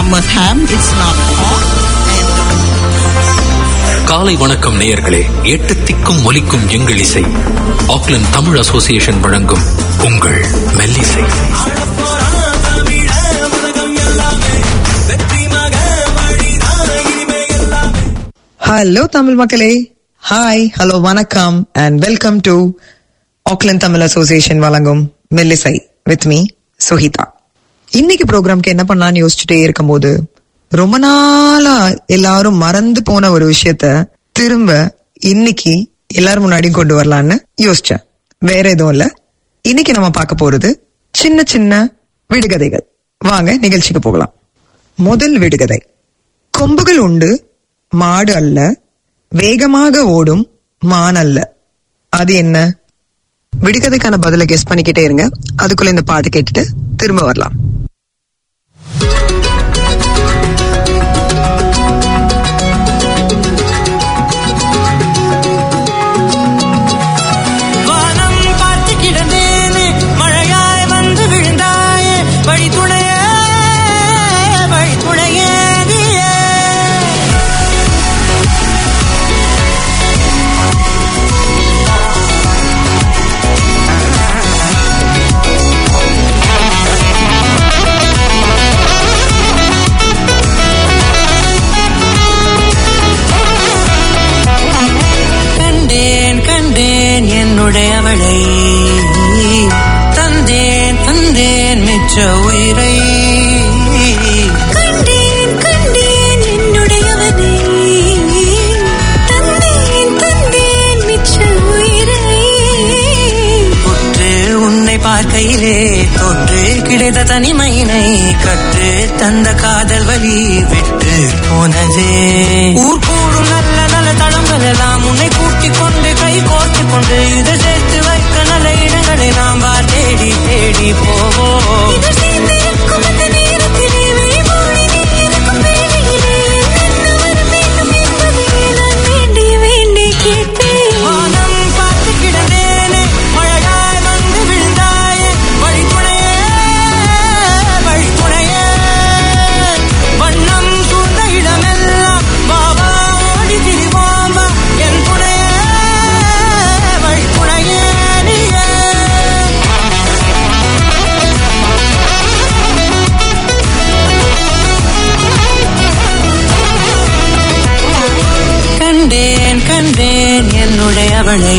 நம்ம ham it's not hot காலை வணக்கம் நேயர்களே எட்டு திக்கும் ஒலிக்கும் எங்கள் இசை ஆக்லாந்து தமிழ் அசோசியேஷன் வழங்கும் உங்கள் மெல்லிசை ஹலோ தமிழ் மக்களே ஹாய் ஹலோ வணக்கம் and welcome to Auckland Tamil association வழங்கும் மெல்லிசை வித் மீ சுஹிதா இன்னைக்கு ப்ரோக்ராம்க்கு என்ன பண்ணலாம்னு யோசிச்சுட்டே இருக்கும்போது ரொம்ப நாளா எல்லாரும் மறந்து போன ஒரு விஷயத்த திரும்ப இன்னைக்கு எல்லாரும் முன்னாடியும் கொண்டு வரலான்னு யோசிச்சேன் வேற எதுவும் இல்ல இன்னைக்கு நம்ம பார்க்க போறது சின்ன சின்ன விடுகதைகள் வாங்க நிகழ்ச்சிக்கு போகலாம் முதல் விடுகதை கொம்புகள் உண்டு மாடு அல்ல வேகமாக ஓடும் மான் அல்ல அது என்ன விடுகதைக்கான பதிலை கெஸ் பண்ணிக்கிட்டே இருங்க அதுக்குள்ள இந்த பாட்டு கேட்டுட்டு திரும்ப வரலாம் வானம் பார்த்து கிடந்தேனே மழையாய் வந்து விழுந்தாயே வழி துணையே வழி துணையே நீயே. கண்டேன் கண்டேன் என்னுடைய அவளை தந்தேன் தந்தேன் மிச்ச உயிரை கண்டேன் கண்டேன் என்னுடையவனை தந்தேன் தந்தேன் மிச்ச உயிரை உற்று உன்னை பார்க்கையிலே தொற்று கிடைத்த தனிமையினை கற்று தந்த காதல் வலி விட்டு போனதே ஊர் கூடும் நல்ல நல்ல தளங்கள் எல்லாம் உன்னை கூட்டிக் கொண்டு கை கோர்த்து கொண்டு இதை சேர்த்து வைக்க நல்ல இடங்களை நாம் வா தேடி தேடி போவோம் இது சேர்ந்திருக்கும் அந்த நேரத்திலே விழிமூடி நீ இருக்கும் வேளையிலே என்ன வர வேண்டும் என்பதையே நான் வேண்டி வேண்டி கேட்டேன் வானம் பார்த்து கிடந்தேனே மழையாய் வந்து விழுந்தாயே வழி துணையே வழி துணையே வண்ணம் சூழ்ந்த இடமெல்லாம் பாபா ஓடி திரிவாம என் துணையே வழி துணையே நீயே கண்டேன் கண்டேன் என்னுடைய அவளை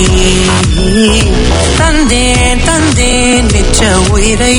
தந்தேன் தந்தேன் மிச்ச உயிரை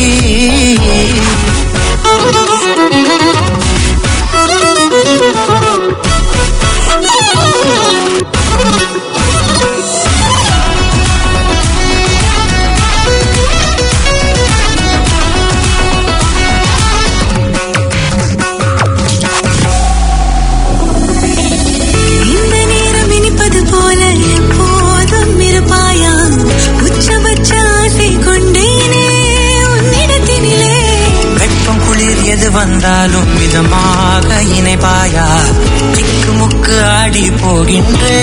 இந்த நேரம் இனிப்பது போல எப்போதும் இருப்பாயா உச்சபட்ச ஆசை கொண்டேனே உன்னிடத்தினிலே வெப்பம் குளிர் எது வந்தாலும் மிதமாக இணைப்பாயா திக்கு முக்கு ஆடி போகின்றே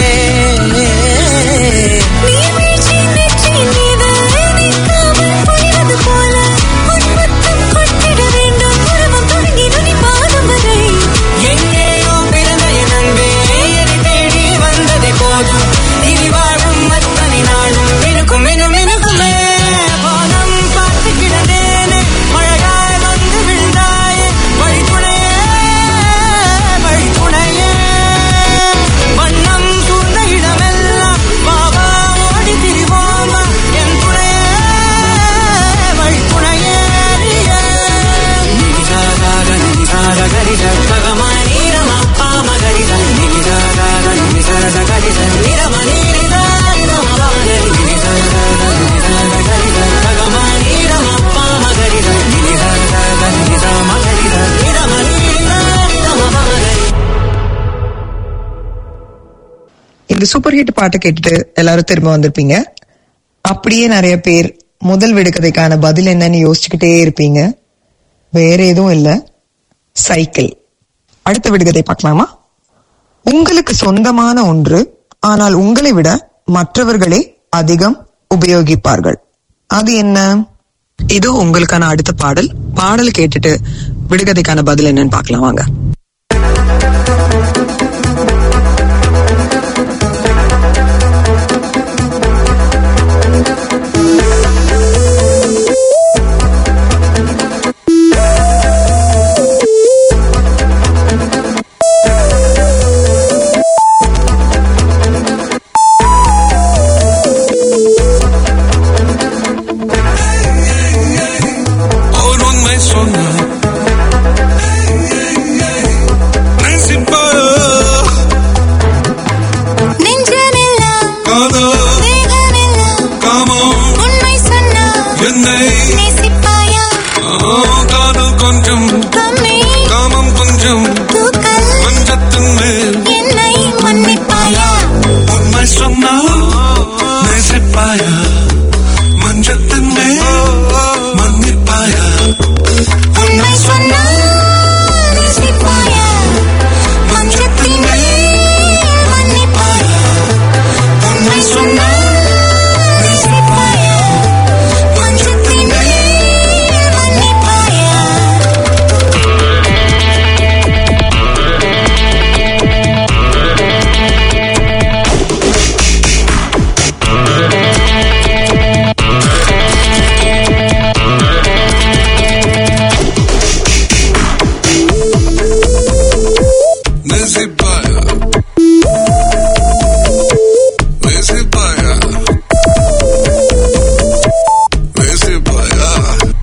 நீர்வீழ்ச்சி நெற்றியின் மீது நிற்காமல் பொழிவது போல உன் முத்தம் கொட்டிட வேண்டும் உருவம் தொடங்கி நுனி பாதம் வரை எங்கேயோ பிறந்த என் அன்பே என்னை தேடி வந்ததே போதும் இனி வாழும் அத்தனை நாளும் மினுக்கும் மினு மினுக்குமே வானம் பார்த்து கிடந்தேனே மழையாய் வந்து விழுந்தாயே வழி துணையே வழி துணையே வண்ணம் சூழ்ந்த இடமெல்லாம் பாபா ஓடி திரிவோமா என் துணையே வழி துணையே நீயே. நிமிஷாதாக நிமிஷாக கரித பகமா நீரமா பாம கரித நிமிஷாதாக நிமிஷாக கரித நிரம நீரித நிரம பாமகரி நிமிஷாதாக நிமிஷாக கரித பகமா நீரமா பாம கரித நிமிஷாதாக நிமிஷாம கரித நிரம நீரித நிரம பாமகரி இந்த சூப்பர் ஹிட் பாட்டை கேட்டுட்டு எல்லாரும் திரும்ப வந்திருப்பீங்க அப்படியே நிறைய பேர் முதல் விடுகதைக்கான பதில் என்னன்னு யோசிச்சுக்கிட்டே இருப்பீங்க வேற எதுவும் இல்ல சைக்கிள் அடுத்த விடுகதை பார்க்கலாமா உங்களுக்கு சொந்தமான ஒன்று ஆனால் உங்களை விட மற்றவர்களே அதிகம் உபயோகிப்பார்கள் அது என்ன இதோ உங்களுக்கான அடுத்த பாடல் பாடல் கேட்டுட்டு விடுகதைக்கான பதில் என்னன்னு பார்க்கலாம் வாங்க ஒரு உண்மை சொன்ன நேசிப்பாரோ நெஞ்சமெல்லாம் காதல் தேகமெல்லாம் காமம் உண்மை சொன்னா என்னை நேசிப்பாயா ஆ, காதல் கொஞ்சம் கம்மி காமம் கொஞ்சம் தூக்கல் மஞ்சத்தின் மேல் என்னை மன்னிப்பாயா உண்மை சொன்னால் நேசிப்பாயா மஞ்சத்தின் மேல் மன்னிப்பாயா உண்மை சொன்னா நேசிப்பாயா மஞ்சத்தின் மேல் மன்னிப்பாயா உண்மை சொன்னா நேசிப்பாயா மஞ்சத்தின் மேல் மன்னிப்பாயா நேசிப்பாயா நேசிப்பாயா நேசிப்பாயா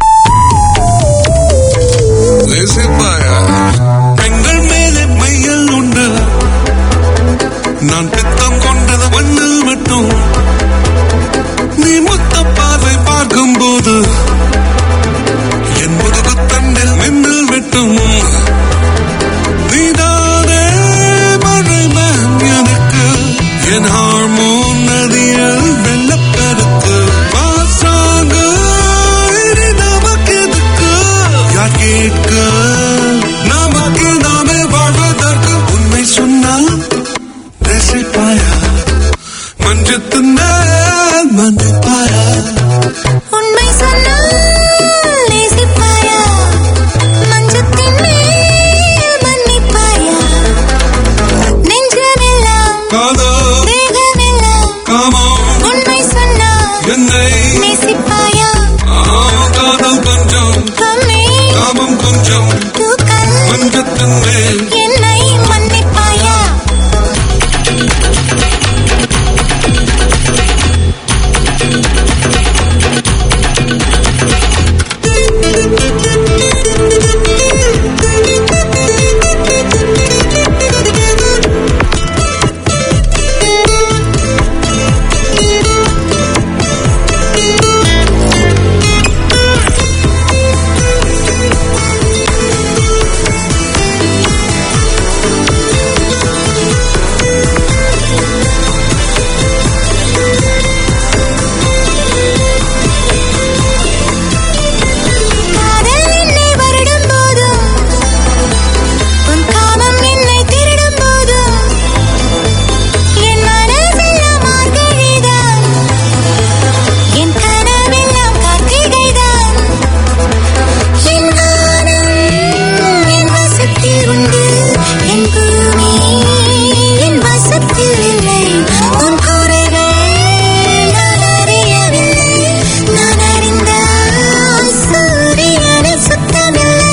நேசிப்பாயா பெண்கள் மேலே மையல் உண்டு நான் பித்தம் கொண்டது மண்ணில் மட்டும் நீ முத்த பார்வை பார்க்கும் போது என் முதுகு தண்டில் மின்னல் வெட்டும் நீதானே மழைமேன் எனக்கு என் ஹார்மோன் நதியில் வெள்ளப்பெருக்கு பாசாங்க இனி நமக்கு எதுக்கு யார் கேட்க நமக்கு நாமே வாழ்வதற்கு உண்மை சொன்னால் ரசிப்பாயா மஞ்சத்தின் மேல் மன்னிப்பாயா உண்மை சொன்னால் நேசிப்பாயா மஞ்சத்தின் மேல் மன்னிப்பாயா நெஞ்சமெல்லாம் காதல் தேகமெல்லாம் காமம் உண்மை சொன்னால் என்னை நேசிப்பாயா ஆ, காதல் கொஞ்சம் கம்மி காமம் கொஞ்சம் தூக்கல் மஞ்சத்தின் மேல் என்னை மன்னிப்பாயா காதல் என்னை வருடும் போதும் உன் காமம் என்னை திருடும் போதும் என் மனசெல்லாம் மார்கழிதான் என் கனவெல்லாம் கார்த்திகைதான் என் வானம் என் வசத்தில் உண்டு என் பூமி என் வசத்தில் இல்லை உன் குறைகள் நான் அறியவில்லை நான் அறிந்தால் சூரியனை சுத்தமில்லை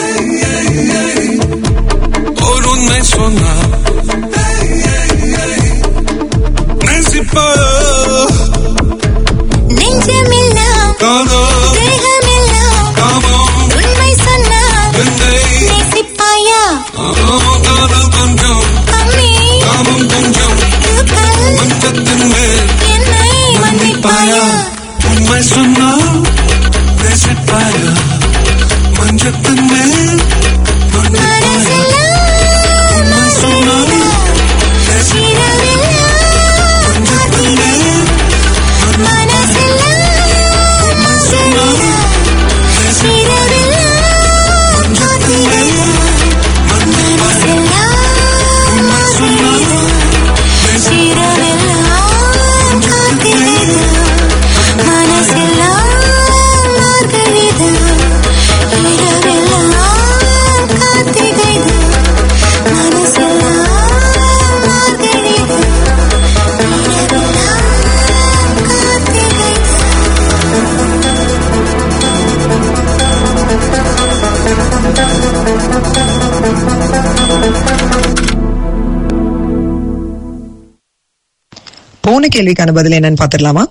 ஒரு உண்மை சொன்னா நேசிப்பாயா நெஞ்சமெல்லாம் காதல் தேகமெல்லாம் காமம் உண்மை சொன்னால் என்னை நேசிப்பாயா ஆ, காதல் கொஞ்சம் கம்மி காமம் கொஞ்சம் தூக்கல் மஞ்சத்தின் மேல் என்னை மன்னிப்பாயா உண்மை சொன்னால் நேசிப்பாயா மஞ்சத்தின் மேல் மன்னிப்பாயா உண்மை சொன்னால் நேசிப்பாயா மஞ்சத்தின் மேல் மன்னிப்பாயா உண்மை சொன்னால் நேசிப்பாயா மஞ்சத்தின் மேல் மன்னிப்பாயா உண்மை சொன்னால் நேசிப்பாயா மனசெல்லாம் போன கேள்விக்கான பதில் என்னன்னு பாத்துடலாமா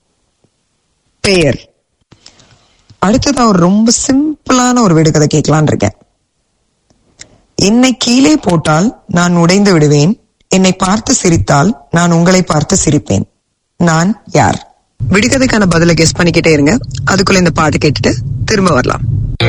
பெயர் அடுத்ததா ஒரு ரொம்ப சிம்பிளான ஒரு விடுகதை கேட்கலான் இருக்கேன் என்னை கீழே போட்டால் நான் உடைந்து விடுவேன் என்னை பார்த்து சிரித்தால் நான் உங்களை பார்த்து சிரிப்பேன் நான் யார் விடுகதைக்கான பதில கெஸ் பண்ணிக்கிட்டே இருங்க அதுக்குள்ள இந்த பாட்டு கேட்டுட்டு திரும்ப வரலாம்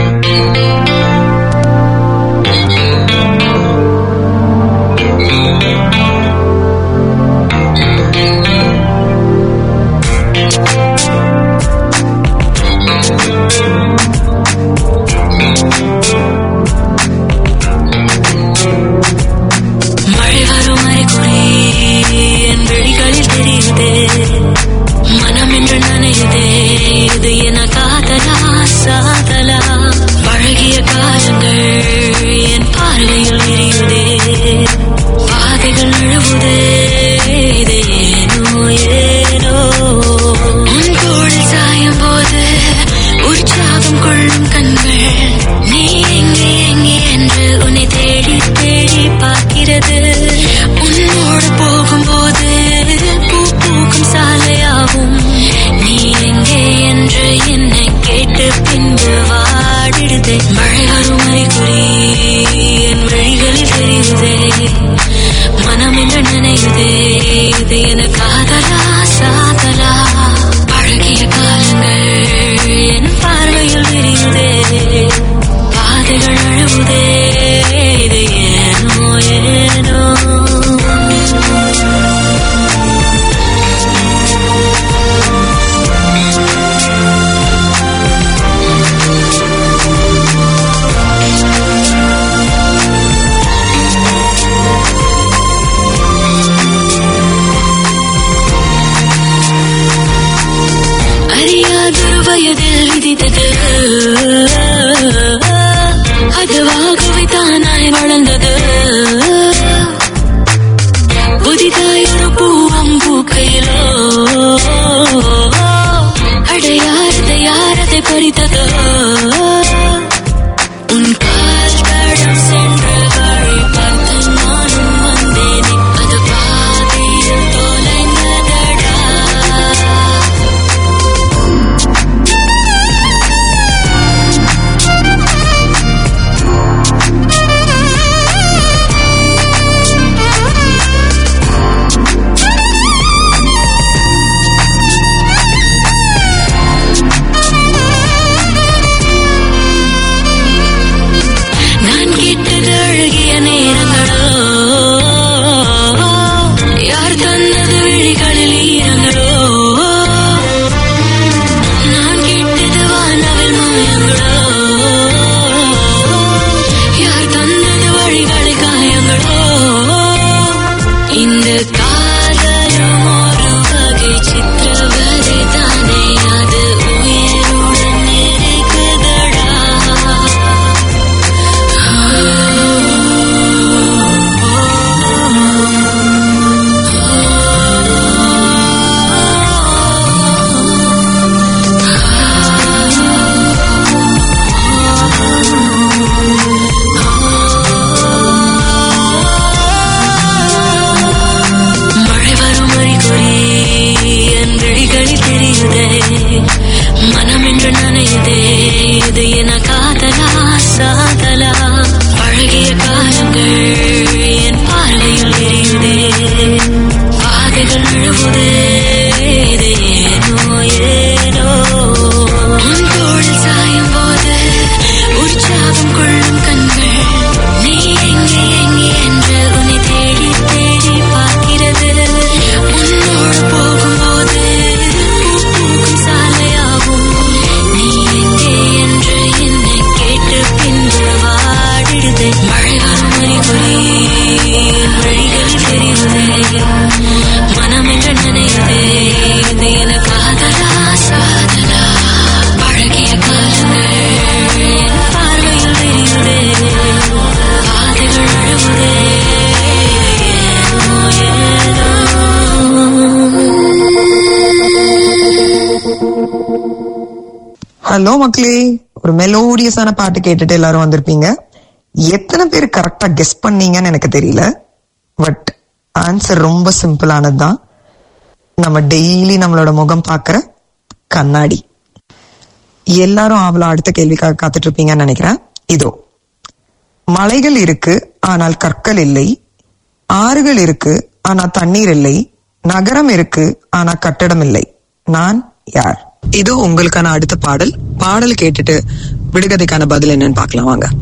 மழை வரும் அறிகுறி என் விழிகளில் தெரியுதே மனம் என்று நனையுதே இது என காதலா சாதலா பழகிய காலங்கள் என் பார்வையில் விரியுதே பாதைகள் நழுவுதே இது ஏனோ ஏனோ உன் தோளில் சாயும் போது உற்சாகம் கொள்ளும் கண்கள் நீ எங்கே எங்கே என்று உன்னை தேடி தேடி பார்க்கிறது உன்னோடு போகும்போது பூ பூக்கும் சாலையாகும் நீ எங்கே என்று என்னை கேட்டு பின்பு வாடிடுதே மழை வரும் அறிகுறி என் வழிகளில் தெரியுதே மனம் என்று நினையுதே இது என காதலா சாதலா பழகிய காலங்கள் என் பார்வையில் விரியுதே பாதைகள் அழுவுதே இது ஏனோ ஏனோ அறியாதொரு வயதில் விதித்தது அதுவாகவே தானாய் வளர்ந்தது புதிதாய் ஒரு பூவம் பூக்கையிலோ அடையாரதை யாரதை பறித்ததோ உன் கால் தடம் சென்ற வழி பார்த்து நானும் வந்தேனே அது பாதியில் தொலைந்ததடா நான் கேட்டது அழகிய நேரங்களோ யார் தந்தது விழிகளில் ஈரங்களோ நான் கேட்டது வானவில் மாயங்களோ யார் தந்தது வழிகளில் காயங்களோ இந்த காதலும் ஒரு வகை சித்திரவதை தானே அது உயிருடன் இருக்குதடா மழை வரும் அறிகுறி என் விழிகளில் தெரியுதே மனம் என்று நனையுதே இது என காதலா சாதலா பழகிய காலங்கள் என் பார்வையில் விரியுதே பாதைகள் நழுவுதே இது ஏனோ ஏனோ உன் தோளில் சாயும் போது உற்சாகம் கொள்ளும் கண்கள் நீ எங்கே எங்கே என்று உன்னை தேடி தேடி பார்க்கிறது உன்னோடு போகும்போது பூ பூக்கும் சாலையாகும் நீ எங்கே என்று என்னை கேட்டு பின்பு வாடிடுதே மழை வரும் அறிகுறி என் வழிகளில் தெரியுதே மனம் என்று நினையுதே இது என காதலா சாதலா பழகிய காலங்கள் என் பார்வையில் தெரியுதே பாதைகள் அழுவுதே ஏனோ ஏனோ ஹலோ மக்களே ஒரு மெலோடியஸான பாட்டு கேட்டுட்டு எல்லாரும் வந்திருப்பீங்க எத்தனை பேர் கரெக்டா கெஸ் பண்ணீங்கன்னு எனக்கு தெரியல பட் ஆன்சர் ரொம்ப சிம்பிளானது தான் நம்ம டெய்லி நம்மளோட முகம் பார்க்கிற கண்ணாடி எல்லாரும் அவள அடுத்த கேள்விக்காக காத்துட்டு இருப்பீங்கன்னு நினைக்கிறேன் இதோ மலைகள் இருக்கு ஆனால் கற்கள் இல்லை ஆறுகள் இருக்கு ஆனா தண்ணீர் இல்லை நகரம் இருக்கு ஆனா கட்டடம் இல்லை நான் யார் இதோ உங்களுக்கான அடுத்த பாடல் பாடல் கேட்டுட்டு விடுகதைக்கான பதில் என்னன்னு பார்க்கலாம் வாங்க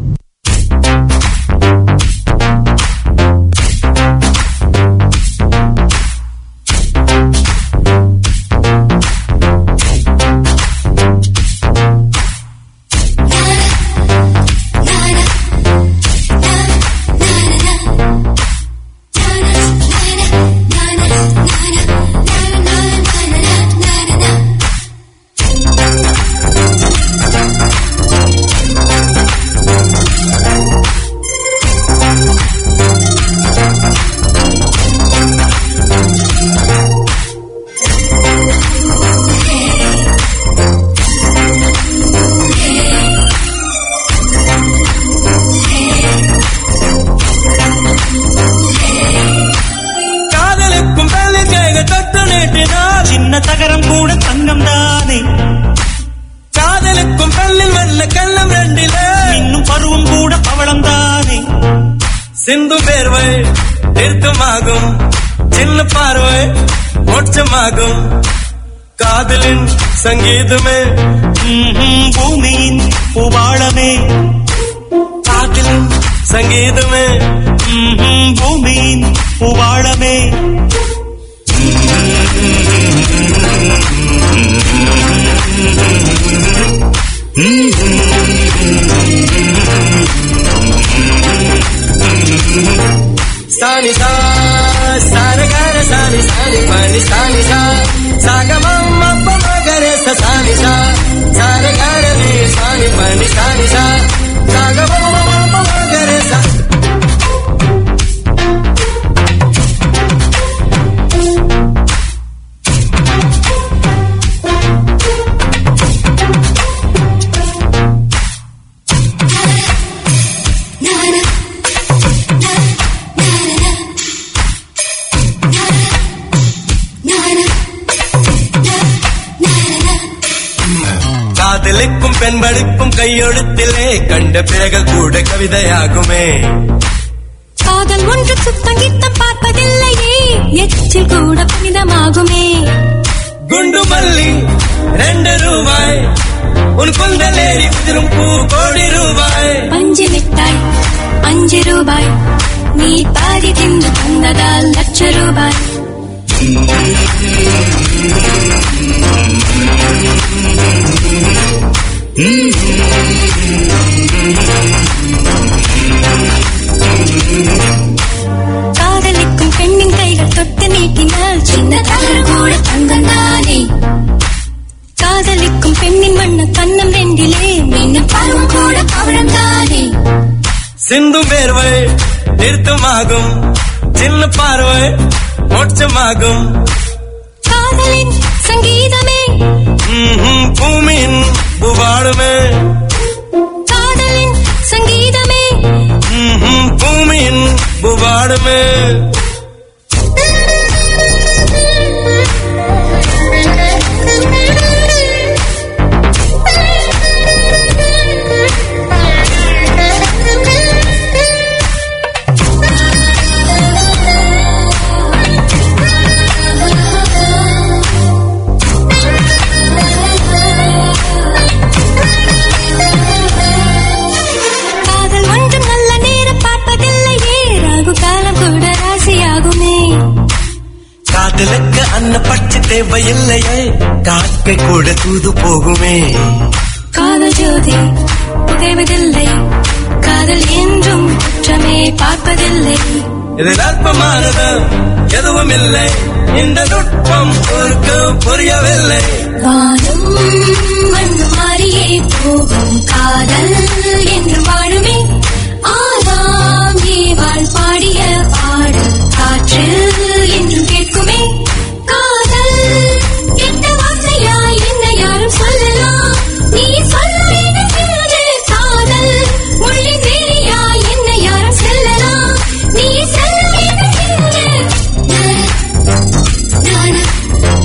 காதலுக்கும் வேலைக்கைகள் தொட்டு நீட்டினால் சின்ன தகரம் கூட தங்கம் தானே காதலுக்கும் பல்லில் வெள்ள கள்ளம் ரெண்டிலே இன்னும் பருவம் கூட பவளம் தானே சிந்து பேர்வை நிறுத்தமாகும் சின்ன பார்வை மோட்சமாகும் காதலின் சங்கீதமே ம்ஹும், பூமியின் பூவாளமே காதலின் சங்கீதமே ம்ஹும், பூமியின் பூவாளமே సాని సా సాని గర సాని సాని పని సాని సా సాగమమ్మ పమగరే స సాని సా సాని గర ని సాని పని సాని సా సాగమమ్మ పమగరే స காதலுக்கும் பெண் படிப்பும் கையெழுத்திலே கண்ட பிறகு கூட கவிதையாகுமே காதல் ஒன்று சுத்தம் கித்தம் பார்ப்பதில்லையே எச்சில் கூட புனிதமாகுமே குண்டு மல்லி ரெண்டு ரூபாய் உன் குந்தலேறி உதிரும் பூ கோடி ரூபாய் பஞ்சு மிட்டாய் அஞ்சு ரூபாய் நீ பாதி தின்று தந்ததால் லட்ச ரூபாய் காதலிக்கும் பெண்ணின் கைகள் தொட்டு நீட்டினால் சின்ன தவறு கூட தங்கம் தானே காதலிக்கும் பெண்ணின் வண்ண கண்ணம் ரெண்டிலே மின்னும் பருவம் கூட பவழம் தானே சிந்தும் வேர்வை நிறுத்தமாகும் சின்ன பார்வை மோட்சமாகும் காதலின் சங்கீதமே ம்ஹும், பூமியின் புவாடுமே காதலின் சங்கீதமே ம்ஹும், பூமியின் புவாடுமே காதல் ஒன்றும் நல்ல நேரம் பார்ப்பதில்லையே ராகு காலம் கூட ராசியாகுமே காதலுக்கு அன்ன பட்சி தேவையில்லையே காக்கை கூட தூது போகுமே காதல் ஜோதி புகைவதில்லை காதல் என்றும் குற்றமே பார்ப்பதில்லை இதில் அற்பமானது எதுவும் இல்லை இந்த நுட்பம் ஊருக்கு புரியவில்லை வானம் மண்ணு மாறியே போகும் காதல் என்று வாழுமே ஆதாம் ஏவாள் பாடிய பாடல் காற்று என்றும் கேட்குமே காதல் எந்த வார்த்தையா என்ன யாரும் சொல்லலாம் நீ சொல்ல எனக்கு காதல் முள்ளின் வேலியா என்ன யாரும் செல்லலாம் நீ சொல்ல எனக்கு நானா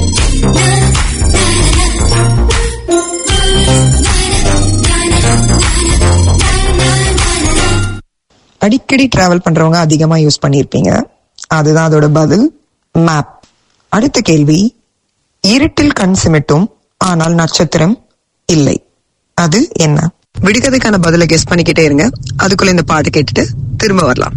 அடிக்கடி டிராவல் பண்றவங்க அதிகமா யூஸ் பண்ணியிருப்பீங்க அதுதான் அதோட பதில் மேப் அடுத்த கேள்வி இருட்டில் கண் சிமிட்டும் ஆனால் நட்சத்திரம் இல்லை அது என்ன விடுகதைக்கான பதிலை கெஸ் பண்ணிக்கிட்டே இருங்க அதுக்குள்ள இந்த பாட்டு கேட்டுட்டு திரும்ப வரலாம்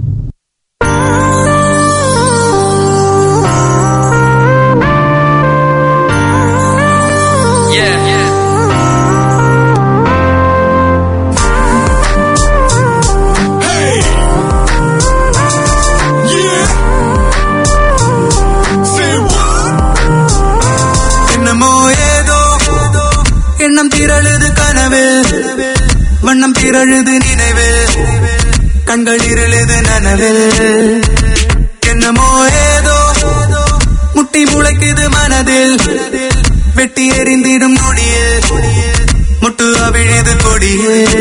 என்னமோ ஏதோ எண்ணம் திரழுது கனவு வண்ணம் திரழுது நினைவு கண்கள் இருளுது நனவில் என்னமோ ஏதோ முட்டி முளைக்குது மனதில் வெட்டி எறிந்திடும் நொடியில் முட்டு அவிழுது கொடியில்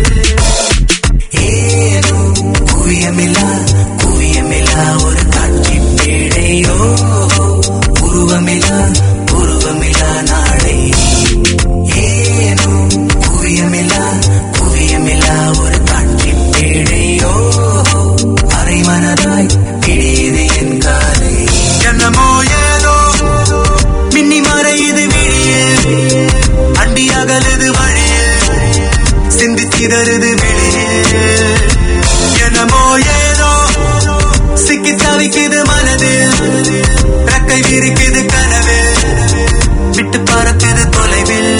ஏனோ குவியமில்லா குவியமில்லா ஒரு காட்சி பேழையோ உருவமில்லா உருவமில்லா நாளை ஏனோ குவியமில்லா குவியமில்லா ஒரு காட்சி பேழையோ அரை மனதாய் பிடியுது என் காலை என்னமோ ஏதோ மின்னி மறையுது விழியில் அண்டி அகலுது வழியில் சிந்தி சிதறுது வெளியில் என்னமோ ஏதோ சிக்கி தவிக்குது மனதில் ரெக்கை விரிக்குது கனவில் விட்டு பறக்குது தொலைவில்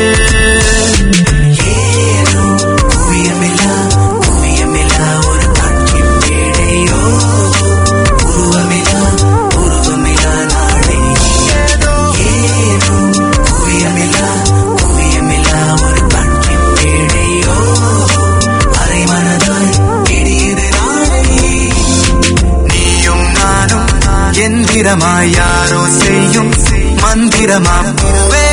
ஏனோ குவியமில்லா குவியமில்லா ஒரு காட்சி பேடையோ உருவமில்லா உருவமில்லா நாளை ஏனோ குவியமில்லா குவியமில்லா ஒரு காட்சி பேடையோ அரை மனதாய் இடியுது நாளை நீயும் நானும் எந்திரமாய் யாரோ செய்யும் மந்திரமா பூவே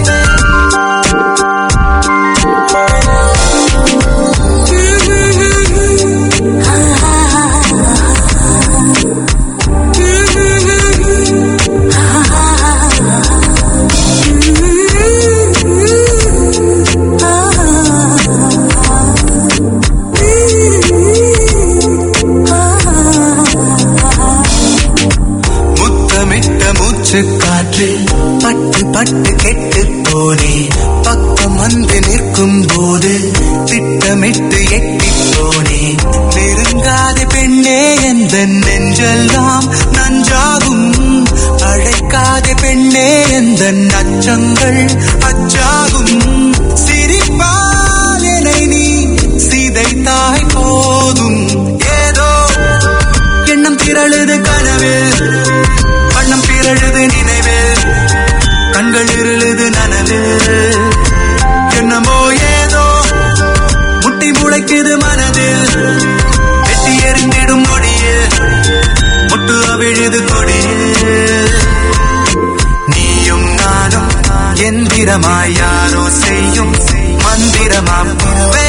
முத்தமிட்ட மூச்சு காற்று பட்டு பட்டு கெட்டு போனே பக்கம் வந்து நிற்கும் போது திட்டமிட்டு எட்டி போனே நெருங்காத பெண்ணே எந்த நெஞ்செல்லாம் நஞ்சாகும் அழைக்காத பெண்ணே எந்த நச்சங்கள் அச்சாகும் சிரிப்பால் என்னை நீ சிதைத்தாய் போதும் ஏதோ எண்ணம் திரழுது கனவில் வண்ணம் திரழுது நினைவில் கண்கள் இருளுது நனவில் என்னமோ ஏதோ முட்டி முளைக்குது மனதில் வெட்டி எறிந்திடும் நொடியில் முட்டு அவிழுது கொடியில் நீயும் நானும் எந்திரமாய் யாரோ செய்யும் மந்திரமாம் பூவே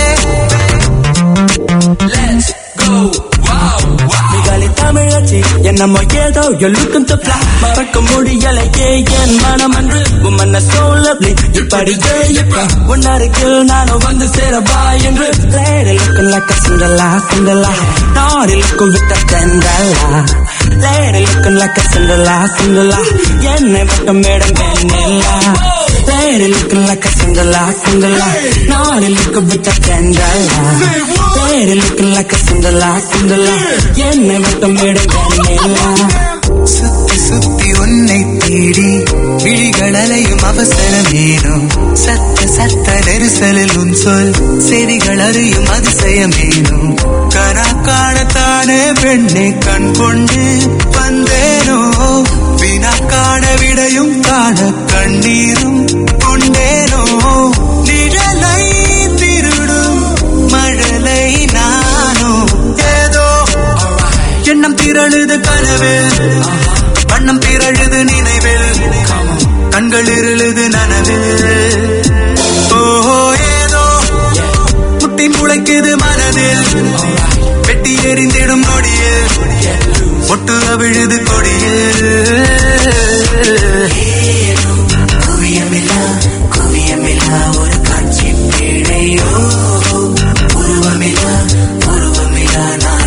மிகாலி தமிழச்சி என்னமோ ஏதோ you're looking to fly மறக்க முடியலையே என் மனம் என்று உம்மன்ன so lovely இப்படியே இப்ப உன்னருகில் நானும் வந்து சேரவா என்று lady looking like a Cinderella Cinderella naughty looking with a Cinderella lady looking like a Cinderella Cinderella என்னை மட்டும் madam Vennila lady looking like a Cinderella Cinderella naughty looking with a Cinderella lady looking like a Cinderella Cinderella என்னை மட்டும் madam வெண்ணிலா சுத்தி சுத்தி உன்னை தேடி விழிகள் அலையும் அவசரமேனும் சத்த சத்த நெரிசலில் உன் சொல் செவிகள் அறியும் அதிசயமேனும் கனா காணத்தானே பெண்ணை கண் கொண்டு வந்தேனோ வினா காண விடையும் காண கண்ணீரும் கொண்டேனோ நிழலை திருடும் மழலை நானோ ஏதோ எண்ணம் திரழுது கனவில் வண்ணம் திரழுது நினைவில் கண்கள் இருளுது நனவில் ஓஹோ ஏதோ முட்டி முளைக்குது மனதில் வெட்டி எறிந்திடும் நொடியில் ஒட்டு அவிழுது கொடியில் குவியமில்லா குவியமில்லா ஒரு காட்சி பேழையோ உருவமில்லா உருவமில்லா நான்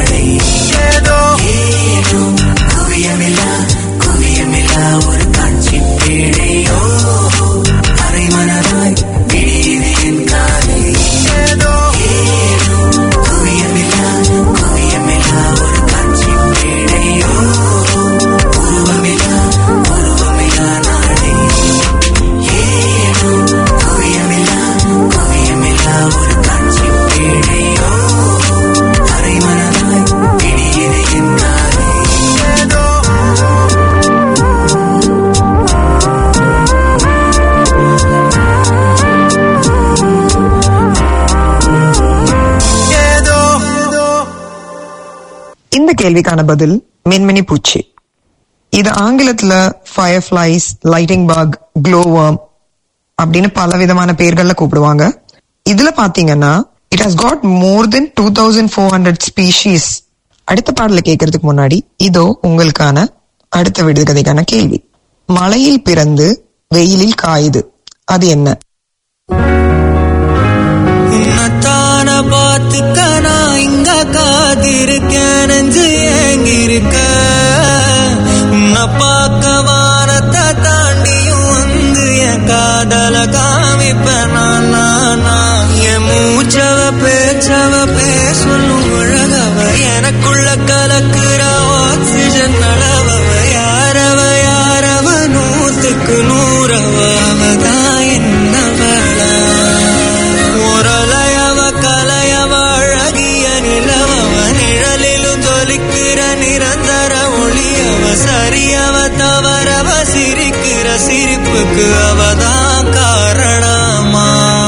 இந்த கேள்விக்கான பதில் மின்மினி பூச்சி இது ஆங்கிலத்துல fire flies lightning bug glowworm அப்படின்னு பல விதமான பெயர்கள்ல கூப்பிடுவாங்க இதுல பாத்தீங்கன்னா it has got more than two thousand four hundred species அடுத்த பாடல கேட்கறதுக்கு முன்னாடி இதோ உங்களுக்கான அடுத்த விடுகதைக்கான கேள்வி மலையில் பிறந்து வெயிலில் காயுது அது என்ன உன்னத்தான பார்த்துக்க நான் இங்க காத்திருக்கேன் நெஞ்சு ஏங்கிருக்க உன்னை பார்க்க வானத்தை தாண்டியும் வந்து என் காதல காமிப்பேன் நான் நான், நான். என் மூச்சவ பேச்சவ பேசணும் அழகவ எனக்குள்ள கலக்குற ஆக்சிஜன் அளவவ யாரவ யாரவ நூத்துக்கு நூறவ அவதான் என்னவளா முரளையவ கலையவ அழகிய நிலவவ நிழலிலும் ஜொலிக்கிற நிரந்தர ஒளியவ சரியவ தவறவ சிரிக்கிற சிரிப்புக்கு அவதான் காரணமா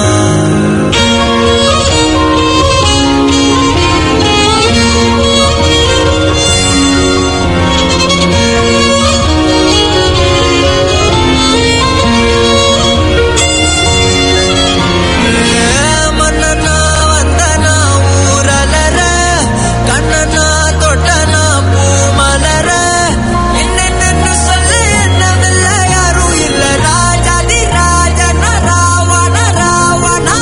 மன்னனா வந்தனா ஊரலர கண்ணனா தொட்டனா பூமலர என்னென்னு சொல்லு என்னவில்ல யாரும் இல்ல ராஜாதி ராஜன ராவண ராவணா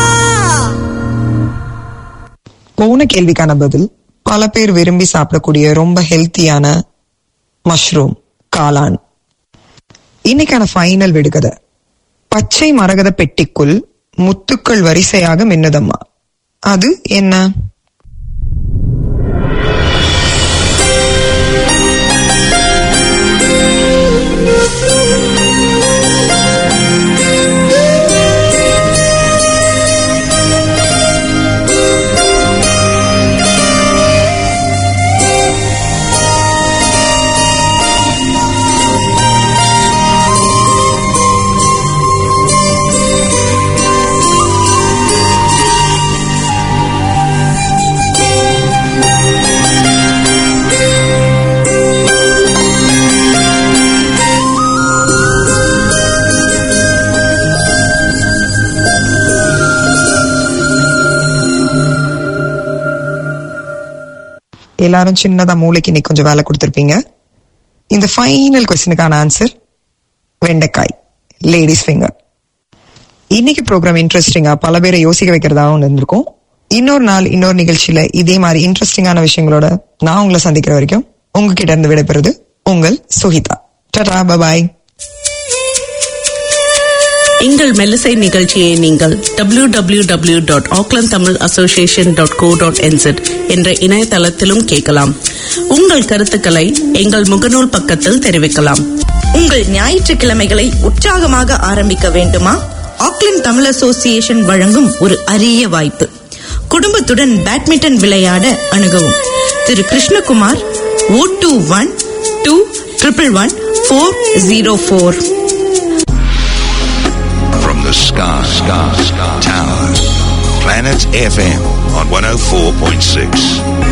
போன கேள்விக்கான பதில் பல பேர் விரும்பி சாப்பிடக்கூடிய ரொம்ப ஹெல்த்தியான மஷ்ரூம் காளான் இன்னைக்கான ஃபைனல் விடுகதை பச்சை மரகத பெட்டிக்குள் முத்துக்கள் வரிசையாக மின்னுதம்மா அது என்ன எல்லாரும் சின்னதா மூளைக்கு இன்னைக்கு கொஞ்சம் வேலை கொடுத்திருப்பீங்க இந்த ஃபைனல் கொஸ்டினுக்கான ஆன்சர் வெண்டைக்காய் லேடிஸ் ஃபிங்கர் இன்னைக்கு ப்ரோக்ராம் இன்ட்ரெஸ்டிங்கா பல பேரை யோசிக்க வைக்கிறதாவும் இருந்திருக்கும் இன்னொரு நாள் இன்னொரு நிகழ்ச்சியில இதே மாதிரி இன்ட்ரெஸ்டிங்கான விஷயங்களோட நான் உங்களை சந்திக்கிற வரைக்கும் உங்ககிட்ட இருந்து விடைபெறுது உங்கள் சுஹிதா டடா பபாய் எங்கள் மெல்லிசை நிகழ்ச்சியை நீங்கள் W W W dot Auckland Tamil association dot co dot N Z என்ற இணையதளத்திலும் கேட்கலாம் உங்கள் கருத்துக்களை எங்கள் முகநூல் பக்கத்தில் தெரிவிக்கலாம் உங்கள் ஞாயிற்றுக்கிழமைகளை உற்சாகமாக ஆரம்பிக்க வேண்டுமா ஆக்லாந்து தமிழ் அசோசியேஷன் வழங்கும் ஒரு அரிய வாய்ப்பு குடும்பத்துடன் பேட்மிண்டன் விளையாட அணுகவும் திரு Krishnakumar O two one two triple one four zero four From the sky, sky, sky tower. Planet FM on 104.6.